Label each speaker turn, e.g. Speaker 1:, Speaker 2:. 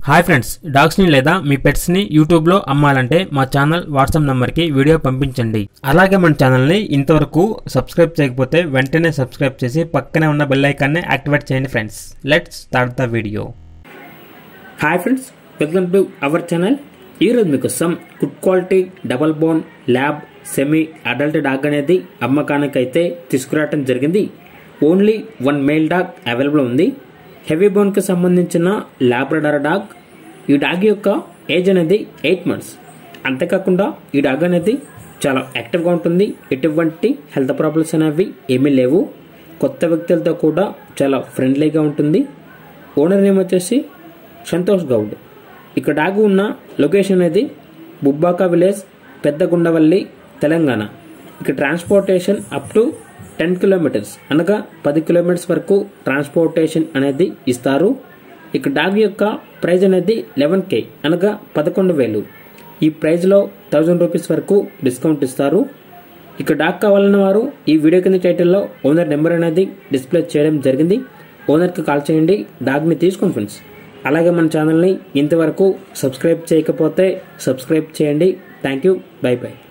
Speaker 1: hi friends డాగ్స్ని లేదా మీ పెట్స్ని యూట్యూబ్లో అమ్మాలంటే మా ఛానల్ వాట్సాప్ నెంబర్కి వీడియో పంపించండి అలాగే మన ఛానల్ని ఇంతవరకు సబ్స్క్రైబ్ చేయకపోతే వెంటనే సబ్స్క్రైబ్ చేసి పక్కనే ఉన్న బెల్ ఐకాన్ని యాక్టివేట్ చేయండి friends let's start the video hi friends welcome to our channel ఈరోజు మీకోసం good quality double bone lab semi adult dog అనేది అమ్మకానికి అయితే తీసుకురావడం జరిగింది only one male dog available ఉంది హెవీ బోన్కి సంబంధించిన ల్యాబ్రడార్ డాగ్ ఈ డాగ్ యొక్క ఏజ్ అనేది ఎయిట్ మంత్స్ అంతేకాకుండా ఈ డాగ్ అనేది చాలా యాక్టివ్గా ఉంటుంది ఎటువంటి హెల్త్ ప్రాబ్లమ్స్ అనేవి ఏమీ లేవు కొత్త వ్యక్తులతో కూడా చాలా ఫ్రెండ్లీగా ఉంటుంది ఓనర్ నేమ్ వచ్చేసి సంతోష్ గౌడ్ ఇక్కడ డాగ్ ఉన్న లొకేషన్ అనేది బుబ్బాక విలేజ్ పెద్దగుండవల్లి తెలంగాణ ఇక transportation up to ten kilometres అనగా పది కిలోమీటర్స్ వరకు ట్రాన్స్పోర్టేషన్ అనేది ఇస్తారు ఇక డాగ్ యొక్క ప్రైజ్ అనేది లెవెన్ కే అనగా పదకొండు వేలు ఈ ప్రైజ్లో థౌజండ్ రూపీస్ వరకు డిస్కౌంట్ ఇస్తారు ఇక డాగ్ కావాలన్న వారు ఈ వీడియో కింద టైటిల్లో ఓనర్ నెంబర్ అనేది డిస్ప్లే చేయడం జరిగింది ఓనర్కి కాల్ చేయండి డాగ్ని తీసుకోండి ఫ్రెండ్స్ అలాగే మన ఛానల్ని ఇంతవరకు సబ్స్క్రైబ్ చేయకపోతే సబ్స్క్రైబ్ చేయండి థ్యాంక్ యూ బై బై